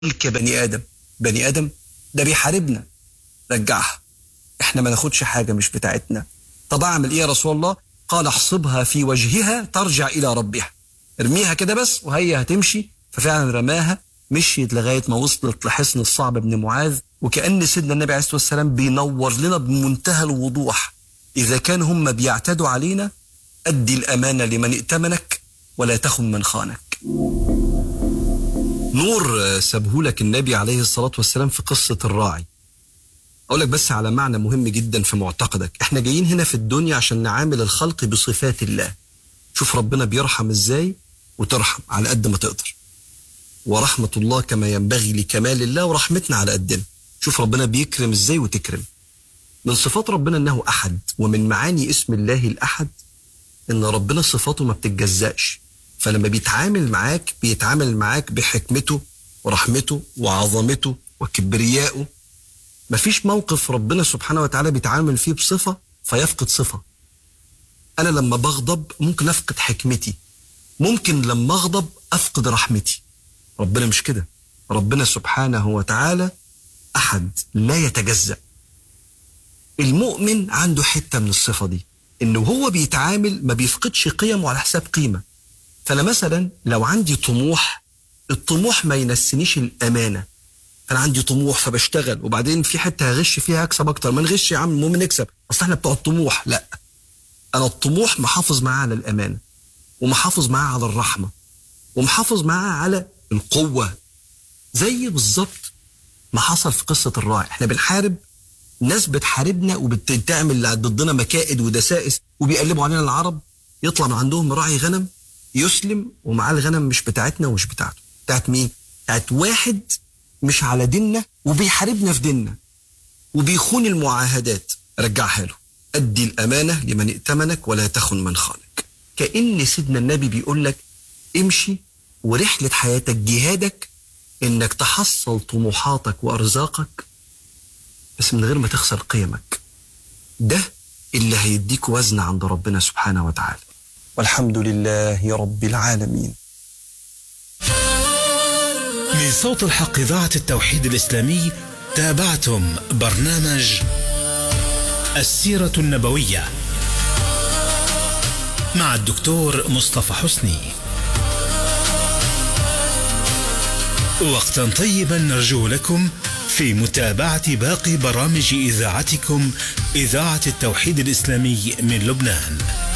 كبني ادم بني ادم ده بيحاربنا رجعها احنا ما ناخدش حاجه مش بتاعتنا طب اعمل ايه يا رسول الله قال احصبها في وجهها ترجع الى ربها ارميها كده بس وهي هتمشي ففعلا رماها مشيت لغايه ما وصلت لحصن الصعب بن معاذ وكان سيدنا النبي عليه الصلاه والسلام بينور لنا بمنتهى الوضوح اذا كان هم بيعتدوا علينا ادي الامانه لمن ائتمنك ولا تخن من خانك نور سابهولك النبي عليه الصلاه والسلام في قصه الراعي اقول لك بس على معنى مهم جدا في معتقدك احنا جايين هنا في الدنيا عشان نعامل الخلق بصفات الله شوف ربنا بيرحم ازاي وترحم على قد ما تقدر ورحمة الله كما ينبغي لكمال الله ورحمتنا على قدنا شوف ربنا بيكرم ازاي وتكرم من صفات ربنا انه احد ومن معاني اسم الله الاحد ان ربنا صفاته ما بتتجزأش فلما بيتعامل معاك بيتعامل معاك بحكمته ورحمته وعظمته وكبريائه مفيش موقف ربنا سبحانه وتعالى بيتعامل فيه بصفة فيفقد صفة أنا لما بغضب ممكن أفقد حكمتي ممكن لما أغضب أفقد رحمتي ربنا مش كده ربنا سبحانه وتعالى أحد لا يتجزأ المؤمن عنده حتة من الصفة دي إنه هو بيتعامل ما بيفقدش قيمه على حساب قيمة فأنا مثلا لو عندي طموح الطموح ما ينسنيش الأمانة انا عندي طموح فبشتغل وبعدين في حته هغش فيها اكسب اكتر ما نغش يا عم المهم نكسب اصل احنا بتوع الطموح لا انا الطموح محافظ معاه على الامانه ومحافظ معاه على الرحمه ومحافظ معاه على القوه زي بالظبط ما حصل في قصه الراعي احنا بنحارب ناس بتحاربنا وبتعمل ضدنا مكائد ودسائس وبيقلبوا علينا العرب يطلع من عندهم راعي غنم يسلم ومعاه الغنم مش بتاعتنا ومش بتاعته بتاعت مين؟ بتاعت واحد مش على ديننا وبيحاربنا في ديننا وبيخون المعاهدات رجعها له أدي الأمانة لمن ائتمنك ولا تخن من خانك كأن سيدنا النبي بيقول لك امشي ورحلة حياتك جهادك إنك تحصل طموحاتك وأرزاقك بس من غير ما تخسر قيمك ده اللي هيديك وزن عند ربنا سبحانه وتعالى والحمد لله رب العالمين من صوت الحق إذاعة التوحيد الإسلامي تابعتم برنامج السيرة النبوية مع الدكتور مصطفى حسني وقتا طيبا نرجو لكم في متابعة باقي برامج إذاعتكم إذاعة التوحيد الإسلامي من لبنان